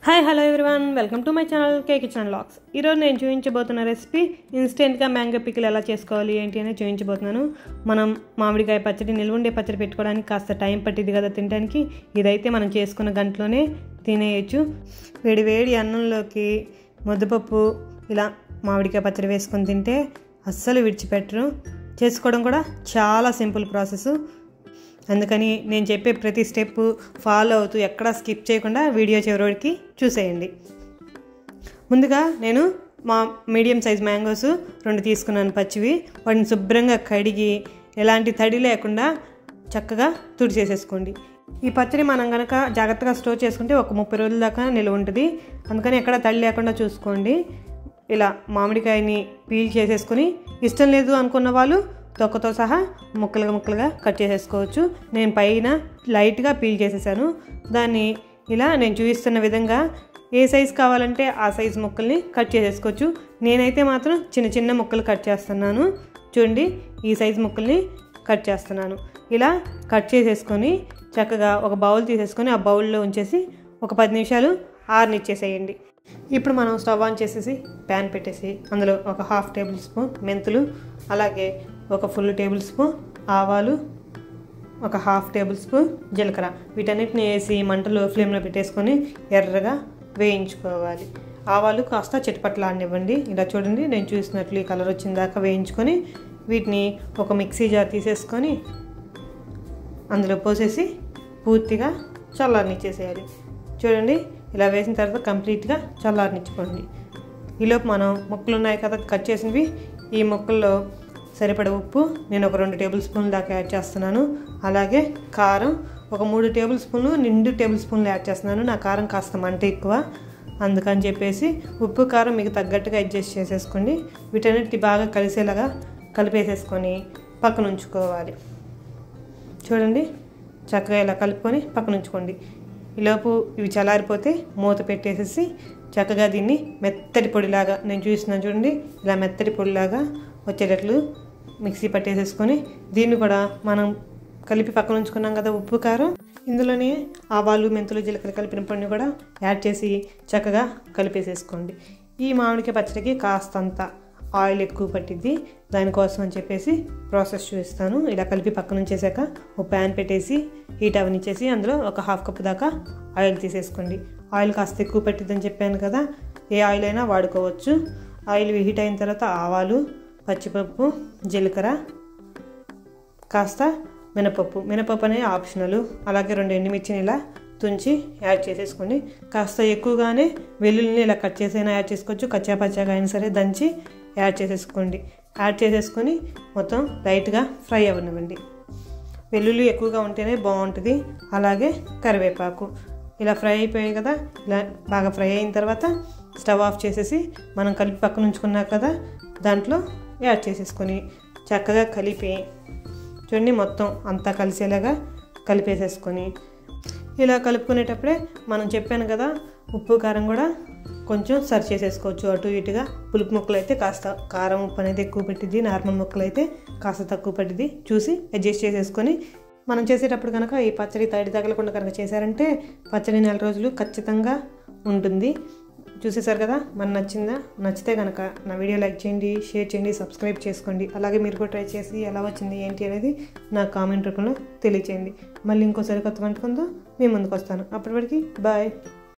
hi hello everyone welcome to my channel K kitchen Laks ఈరోజు నేను చూపించబోతున్న రెసిపీ ఇన్స్టెంట్గా మ్యాంగో పికిల్ ఎలా చేసుకోవాలి ఏంటి అనేది చూపించబోతున్నాను మనం మామిడికాయ పచ్చడి నిల్వుండే పచ్చడి పెట్టుకోవడానికి కాస్త టైం పట్టింది కదా తినడానికి ఇదైతే మనం చేసుకున్న గంటలోనే తినేయచ్చు వేడి వేడి అన్నంలోకి ముద్దపప్పు ఇలా మామిడికాయ పచ్చడి వేసుకొని తింటే అస్సలు విడిచిపెట్టరు చేసుకోవడం కూడా చాలా సింపుల్ ప్రాసెస్ అందుకని నేను చెప్పే ప్రతి స్టెప్ ఫాలో అవుతూ ఎక్కడా స్కిప్ చేయకుండా వీడియో చివరికి చూసేయండి ముందుగా నేను మా మీడియం సైజ్ మ్యాంగోస్ రెండు తీసుకున్నాను పచ్చివి వాటిని శుభ్రంగా కడిగి ఎలాంటి తడి లేకుండా చక్కగా తుడిచేసేసుకోండి ఈ పచ్చడి మనం కనుక జాగ్రత్తగా స్టోర్ చేసుకుంటే ఒక ముప్పై రోజుల దాకా నిల్వ ఉంటుంది అందుకని ఎక్కడ తడి లేకుండా చూసుకోండి ఇలా మామిడికాయని పీల్ చేసేసుకొని ఇష్టం లేదు అనుకున్న వాళ్ళు తొక్కతో సహా ముక్కలుగా ముక్కలుగా కట్ చేసేసుకోవచ్చు నేను పైన లైట్గా పీల్ చేసేసాను దాన్ని ఇలా నేను చూపిస్తున్న విధంగా ఏ సైజు కావాలంటే ఆ సైజు ముక్కల్ని కట్ చేసేసుకోవచ్చు నేనైతే మాత్రం చిన్న చిన్న ముక్కలు కట్ చేస్తున్నాను చూడండి ఈ సైజు ముక్కల్ని కట్ చేస్తున్నాను ఇలా కట్ చేసేసుకొని చక్కగా ఒక బౌల్ తీసేసుకొని ఆ బౌల్లో ఉంచేసి ఒక పది నిమిషాలు ఆరనిచ్చేసేయండి ఇప్పుడు మనం స్టవ్ ఆన్ చేసేసి ప్యాన్ పెట్టేసి అందులో ఒక హాఫ్ టేబుల్ స్పూన్ మెంతులు అలాగే ఒక ఫుల్ టేబుల్ స్పూన్ ఆవాలు ఒక హాఫ్ టేబుల్ స్పూన్ జీలకర్ర వీటన్నిటిని వేసి మంటలో ఫ్లేమ్లో పెట్టేసుకొని ఎర్రగా వేయించుకోవాలి ఆవాలు కాస్త చిటపట్లాడనివ్వండి ఇలా చూడండి నేను చూసినట్లు ఈ కలర్ వచ్చిన దాకా వేయించుకొని వీటిని ఒక మిక్సీ జార్ తీసేసుకొని అందులో పోసేసి పూర్తిగా చల్లారనిచ్చేసేయాలి చూడండి ఇలా వేసిన తర్వాత కంప్లీట్గా చల్లారనిచ్చుకోండి ఈలోపు మనం ముక్కలు ఉన్నాయి కదా కట్ చేసినవి ఈ ముక్కల్లో సరిపడ ఉప్పు నేను ఒక రెండు టేబుల్ స్పూన్లు దాకా యాడ్ చేస్తున్నాను అలాగే కారం ఒక మూడు టేబుల్ స్పూన్లు నిండు టేబుల్ స్పూన్లు యాడ్ చేస్తున్నాను నా కారం కాస్త మంట ఎక్కువ అందుకని చెప్పేసి ఉప్పు కారం మీకు తగ్గట్టుగా అడ్జస్ట్ చేసేసుకోండి వీటన్నిటి బాగా కలిసేలాగా కలిపేసేసుకొని పక్కన ఉంచుకోవాలి చూడండి చక్కగా ఇలా కలుపుకొని పక్కన ఉంచుకోండి ఈలోపు ఇవి చల్లారిపోతే మూత పెట్టేసేసి చక్కగా దీన్ని మెత్తటి పొడిలాగా నేను చూస్తున్నాను చూడండి ఇలా మెత్తటి పొడిలాగా వచ్చేటట్లు మిక్సీ పట్టేసేసుకొని దీన్ని కూడా మనం కలిపి పక్కన ఉంచుకున్నాం కదా ఉప్పు కారం ఇందులోనే ఆవాలు మెంతులు జీలకర్ర కలిపిన పొడిని కూడా యాడ్ చేసి చక్కగా కలిపేసేసుకోండి ఈ మామిడికాయ పచ్చడికి కాస్తంత ఆయిల్ ఎక్కువ పట్టిద్ది దానికోసం అని చెప్పేసి ప్రాసెస్ చూపిస్తాను ఇలా కలిపి పక్కన ఉంచేసాక ఒక ప్యాన్ పెట్టేసి హీట్ అవనిచ్చేసి అందులో ఒక హాఫ్ కప్ దాకా ఆయిల్ తీసేసుకోండి ఆయిల్ కాస్త ఎక్కువ పట్టిద్దని చెప్పాను కదా ఏ ఆయిల్ అయినా వాడుకోవచ్చు ఆయిల్ హీట్ అయిన తర్వాత ఆవాలు పచ్చిపప్పు జీలకర్ర కాస్త మినపప్పు మినపప్పు అనేది ఆప్షనల్ అలాగే రెండు ఎండుమిర్చిని ఇలా తుంచి యాడ్ చేసేసుకోండి కాస్త ఎక్కువగానే వెల్లుల్లిని ఇలా కట్ చేసైనా యాడ్ చేసుకోవచ్చు కచ్చాపచ్చాగా అయినా సరే దంచి యాడ్ చేసేసుకోండి యాడ్ చేసేసుకొని మొత్తం లైట్గా ఫ్రై అవ్వనివ్వండి వెల్లుల్లి ఎక్కువగా ఉంటేనే బాగుంటుంది అలాగే కరివేపాకు ఇలా ఫ్రై అయిపోయాయి కదా ఇలా బాగా ఫ్రై అయిన తర్వాత స్టవ్ ఆఫ్ చేసేసి మనం కలిపి పక్కన ఉంచుకున్నాం కదా దాంట్లో యాడ్ చేసేసుకొని చక్కగా కలిపి చూడండి మొత్తం అంతా కలిసేలాగా కలిపేసేసుకొని ఇలా కలుపుకునేటప్పుడే మనం చెప్పాను కదా ఉప్పు కారం కూడా కొంచెం సరి చేసేసుకోవచ్చు అటు ఇటుగా పులుపు ముక్కలు అయితే కాస్త కారం ఉప్పు అనేది ఎక్కువ పెట్టింది నార్మల్ ముక్కలు అయితే కాస్త తక్కువ పట్టింది చూసి అడ్జస్ట్ చేసేసుకొని మనం చేసేటప్పుడు కనుక ఈ పచ్చడి తడి తగలకుండా కనుక చేశారంటే పచ్చడి నెల రోజులు ఖచ్చితంగా ఉంటుంది చూసేసారు కదా మన నచ్చిందా నచ్చితే కనుక నా వీడియో లైక్ చేయండి షేర్ చేయండి సబ్స్క్రైబ్ చేసుకోండి అలాగే మీరు కూడా ట్రై చేసి ఎలా వచ్చింది ఏంటి అనేది నా కామెంట్ రూపంలో తెలియచేయండి మళ్ళీ ఇంకోసారి కొత్త వంటకంతో మీ ముందుకు వస్తాను అప్పటివరకు బాయ్